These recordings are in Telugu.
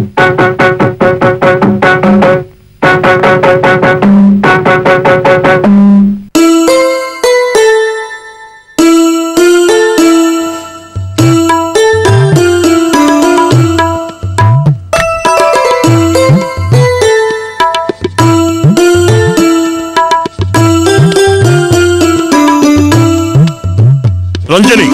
రంజని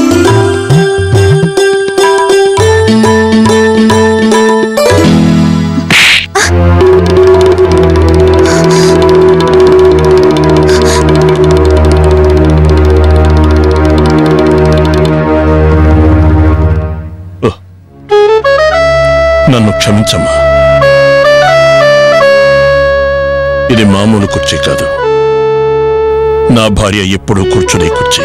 ఓ. నన్ను క్షమించమ్మా ఇది మామూలు కుర్చీ కాదు నా భార్య ఎప్పుడూ కూర్చునే కుర్చీ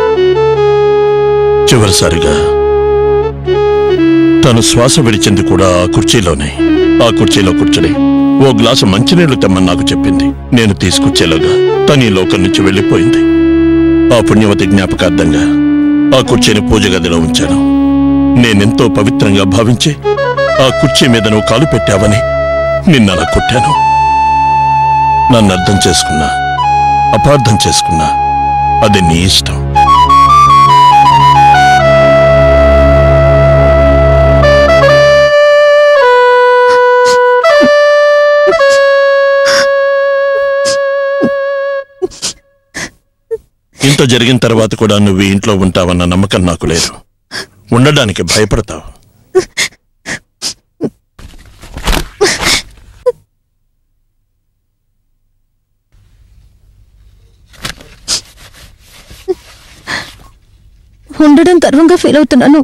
చివరిసారిగా తను శ్వాస విడిచింది కూడా ఆ కుర్చీలోనే ఆ కుర్చీలో కూర్చుని ఓ గ్లాసు మంచినీళ్లు తెమ్మని నాకు చెప్పింది నేను తీసుకొచ్చేలోగా తను ఈ లోకం నుంచి వెళ్ళిపోయింది ఆ పుణ్యవతి జ్ఞాపకార్థంగా ఆ కుర్చీని పూజ గదిలో ఉంచాను నేనెంతో పవిత్రంగా భావించి ఆ కుర్చీ మీద నువ్వు కాలు పెట్టావని నిన్నలా కొట్టాను నన్ను అర్థం చేసుకున్నా అపార్థం చేసుకున్నా అది నీ ఇష్టం ఇంత జరిగిన తర్వాత కూడా నువ్వు ఈ ఇంట్లో ఉంటావన్న నమ్మకం నాకు లేదు ఉండడానికి భయపడతావు ఉండడం గర్వంగా ఫీల్ అవుతున్నాను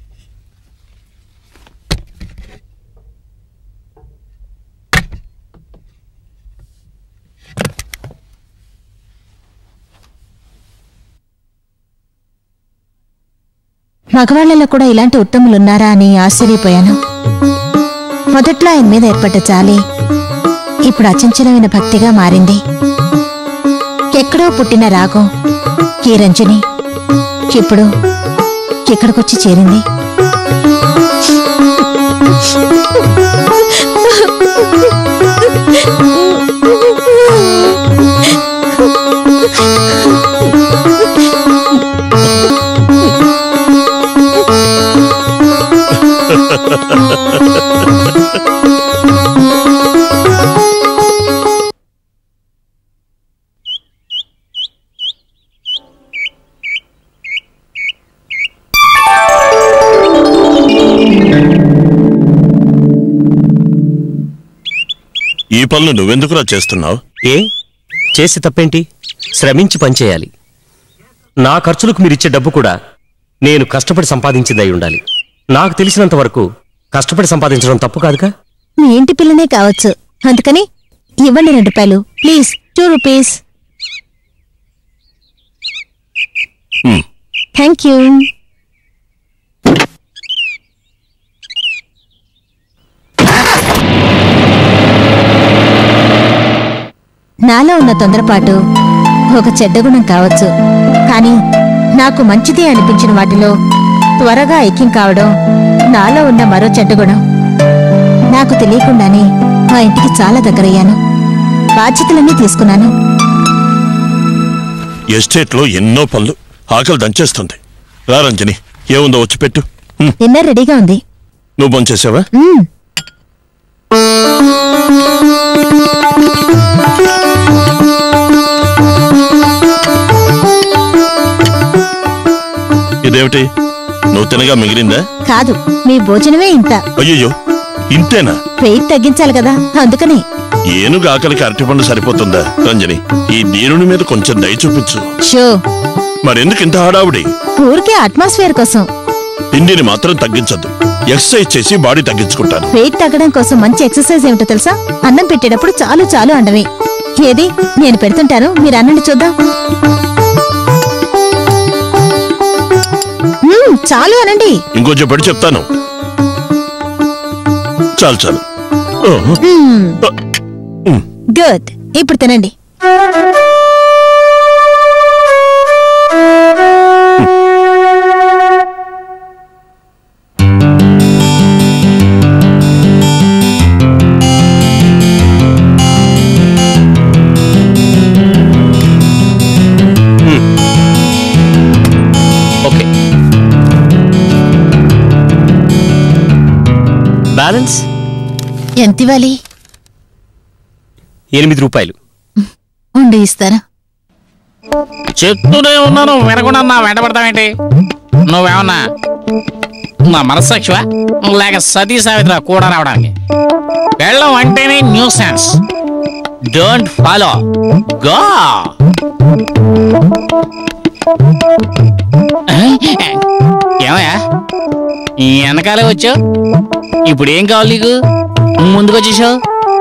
మగవాళ్లలో కూడా ఇలాంటి ఉత్తములున్నారా అని ఆశ్చర్యపోయాను మొదట్లో ఆయన మీద ఏర్పడ్డ జాలి ఇప్పుడు అచంచలమైన భక్తిగా మారింది ఎక్కడో పుట్టిన రాగం ఈ రంజని ఇప్పుడు ఇక్కడికొచ్చి చేరింది ఈ పనులు నువ్వెందుకురా చేస్తున్నావు ఏ చేసి తప్పేంటి శ్రమించి పనిచేయాలి నా ఖర్చులకు మీరిచ్చే డబ్బు కూడా నేను కష్టపడి సంపాదించిందై ఉండాలి నాకు తెలిసినంత వరకు కష్టపడి సంపాదించడం తప్పు కాదుగా మీ ఇంటి పిల్లనే కావచ్చు అందుకని ఇవ్వండి రెండు రూపాయలు please two rupees hmm. Thank you నాలో ఉన్న తొందరపాటు ఒక చెడ్డ గుణం కావచ్చు కానీ నాకు మంచిదే అనిపించిన వాటిలో త్వరగా ఐక్యం కావడం నాలో ఉన్న మరో చెడ్డ గుణం నాకు తెలియకుండానే ఆ ఇంటికి చాలా దగ్గరయ్యాను బాధ్యతలన్నీ తీసుకున్నాను ఎస్టేట్లో ఎన్నో పనులు ఆకలి దంచేస్తుంది రా రంజని ఏముందో వచ్చి పెట్టు హ్మ్. డిన్నర్ రెడీగా ఉంది నువ్వు భోంచేసావా మ్మ్. ఇదేమిటి నువ్వు తినగా మిగిలిందా కాదు మీ భోజనమే ఇంత అయ్యయ్యో ఇంతేనా వెయిట్ తగ్గించాలి కదా అందుకని ఏనుగు ఆకలికి అరటిపండు సరిపోతుందా రంజని ఈ దీనుని మీద కొంచెం దయ చూపించు షో మరెందుకు ఇంత హడావుడి ఊరికే అట్మాస్ఫియర్ కోసం తిండిని మాత్రం తగ్గించద్దు ఎక్సర్సైజ్ చేసి బాడీ తగ్గించుకుంటాను వెయిట్ తగ్గడం కోసం మంచి ఎక్సర్సైజ్ ఏమిటో తెలుసా అన్నం పెట్టేటప్పుడు చాలు చాలు అండవి ఏది నేను పెడుతుంటాను మీరు అన్నండి చూద్దాం మ్మ్, చాలు అనండి ఇంకొంచెం పడి చెప్తాను చాలు చాలు ఓ, మ్మ్, ఉమ్. గుడ్ ఇప్పుడు తినండి బ్యాలెన్స్ ఎంత ఇవ్వాలి ఎనిమిది రూపాయలు ఉండి ఇస్తాను చెప్తూనే ఉన్నాను వినకుండా నా వెంట పడతావేంటి నువ్వేమన్నా నా మనస్సాక్షివా లేక సతీ సావిత్ర కూడా రావడానికి వెళ్ళం అంటేనే nuisance don't follow go ఏమయ్యా ఈ వెనకాలే వచ్చావు ఇప్పుడు ఏం కావాలి నీకు ముందుకు వచ్చేసావు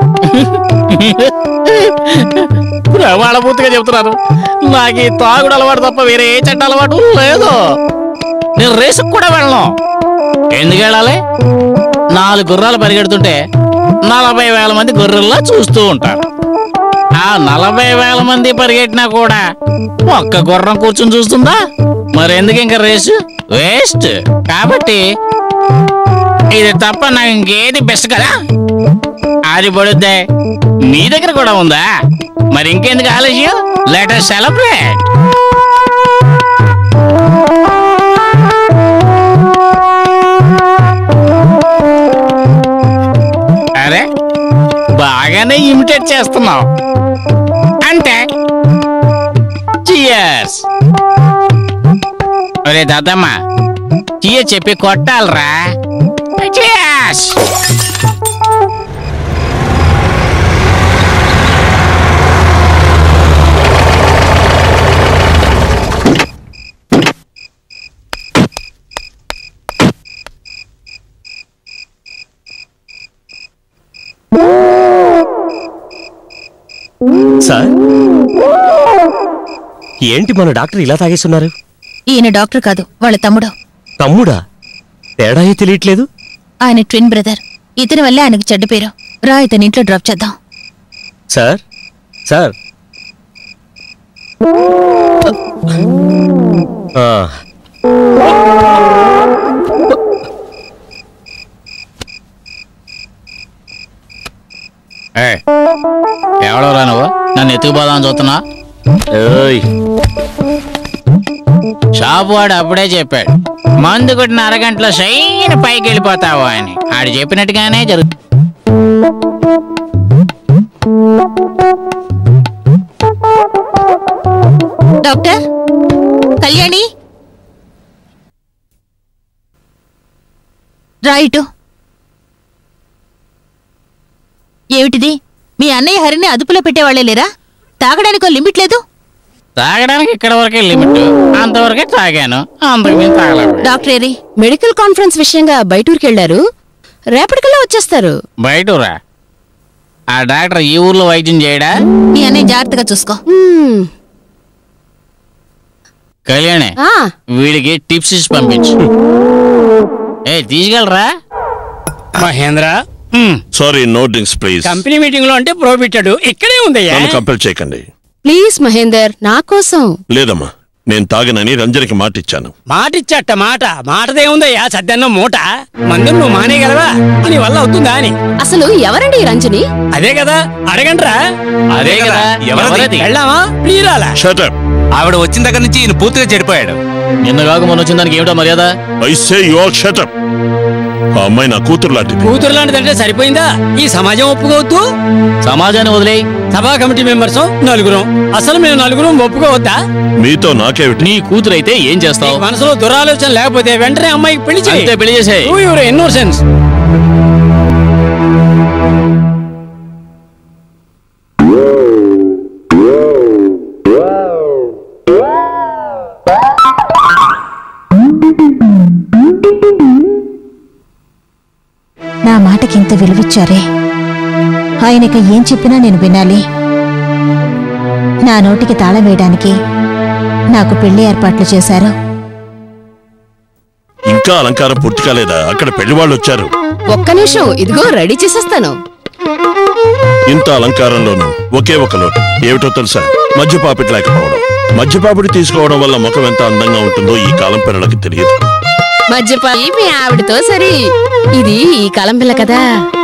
ప్రమాణభూతిగా చెప్తున్నారు నాకు ఈ తాగుడు అలవాటు తప్ప వేరే ఏ చెడ్డ అలవాటు లేదు నేను రేసుకు కూడా వెళ్ళను ఎందుకు వెళ్ళాలి నాలుగు గుర్రాలు పరిగెడుతుంటే నలభై వేల మంది గొర్రెల్లా చూస్తూ ఉంటారు ఆ నలభై వేల మంది పరిగెట్టినా కూడా ఒక్క గుర్రం కూర్చొని చూస్తుందా మరి ఎందుకు ఇంకా రేసు వేస్ట్ కాబట్టి ఇది తప్ప నాకు ఇంకేది బెస్ట్ కదా అది పడుద్దే మీ దగ్గర కూడా ఉందా మరి ఇంకెందుకు ఆలస్యం లెటర్ సెలబ్రేట్ అరే బాగానే ఇమిటేట్ చేస్తున్నావు అంటే చియర్స్ ఒరే దాదమ్మ చియ చెప్పి కొట్టాలరా చియర్స్ సార్ ఏంటి మన డాక్టర్ ఇలా తాగేస్తున్నారు ఈయన డాక్టర్ కాదు వాళ్ళ తమ్ముడు తమ్ముడా తేడా ఏ తెలియట్లేదు ఆయన ట్విన్ బ్రదర్ ఇతని వల్లే ఆయనకు చెడ్డ పేరు రా ఇతని ఇంట్లో డ్రాప్ చేద్దాం సార్ సార్ ఆ, ఎవడోరా నువ్వు నన్ను ఎత్తుకుపోదామని చూస్తున్నా ఏయ్, షాపు వాడు అప్పుడే చెప్పాడు మందు కొట్టిన అరగంటలో సైన్ పైకి వెళ్ళిపోతావు అని ఆడు చెప్పినట్టుగానే జరుగుతుంది డాక్టర్ కళ్యాణి రైటు ఏమిటిది మీ అన్నయ్య హరిని అదుపులో పెట్టేవాళ్లే లేరా తాగడానికి ఓ లిమిట్ లేదు తాగడానికి ఇక్కడ వరకే లిమిట్ అంతవరకే తాగాను అంతకు మేము తాగలేదు డాక్టర్ ఏరి మెడికల్ కాన్ఫరెన్స్ విషయంగా బయటూరికి వెళ్లారు రేపటికల్లా వచ్చేస్తారు బయటరా ఆ డాక్టర్ ఈ ఊర్లో వైద్యం చేయడా మీ అన్నయ్య జాగ్రత్తగా చూసుకో మ్మ్. కళ్యాణి ఆ, వీడికి టిప్స్ ఇచ్చి పంపించు ఏ తీసుకెళ్ళరా Mahendra sorry no drinks please company meeting లో అంటే ప్రోబిట్టాడు ఇక్కడే ఉందయ్యా నన్ను కంపెల్ చేయకండి ప్లీజ్ మహేందర్ నా కోసం లేదమ్మా నేను తాగనని రంజనికి మాట ఇచ్చాను మాట ఇచ్చట మాట మాటదే ఉందయ్యా సద్దన్న మూట మందులు నువ్వు మానేయగలవా నీ వల్ల అవుతుందా అని అసలు ఎవరండి ఈ రంజని అదే కదా అడగండ్రా అదే కదా ఎవరది వెళ్దామా ప్లీరాలా షటప్ ఆవిడ వచ్చిన దగ్గర నుంచి ఈయన పూర్తిగా చెడిపోయాడు నిన్న కాక మొన్న వచ్చిన దానికి ఏమిటో మర్యాద I say you all shut up ఆ అమ్మాయి నా కూతురు లాంటిది కూతురు లాంటిదంటే సరిపోయిందా ఈ సమాజం ఒప్పుకోవద్దు సమాజాన్ని వదిలేయి సభా కమిటీ మెంబర్స్ నలుగురం అసలు మేము నలుగురం ఒప్పుకోవద్దా మీతో నాకేమిటి నీ కూతురైతే ఏం చేస్తావు నీకు మనసులో దురాలోచన లేకపోతే వెంటనే అమ్మాయికి పెళ్లి అంతే చేయి పెళ్లి చేసేయ్ యువర్ ఇన్నోసెన్స్ నా మాటకి ఇంత విలువిచ్చారే ఆయనక ఏం చెప్పినా నేను వినాలి నా నోటికి తాళం వేయడానికి నాకు పెళ్లి ఏర్పాట్లు చేశారు ఇంకా అలంకారం పూర్తి కాలేదా అక్కడ పెళ్లి వాళ్ళు వచ్చారు ఒక్క నిమిషం ఇదిగో రెడీ చేసేస్తాను ఇంత అలంకారంలోనూ ఒకే ఒక లోటు ఏమిటో తెలుసా మధ్యపాపిటి లేకపోవడం మధ్యపాపిడి తీసుకోవడం వల్ల ముఖం ఎంత అందంగా ఉంటుందో ఈ కాలం పిల్లలకి తెలియదు మధ్యపాయి మీ ఆవిడతో సరి ఇది ఈ కాలం పిల్ల కదా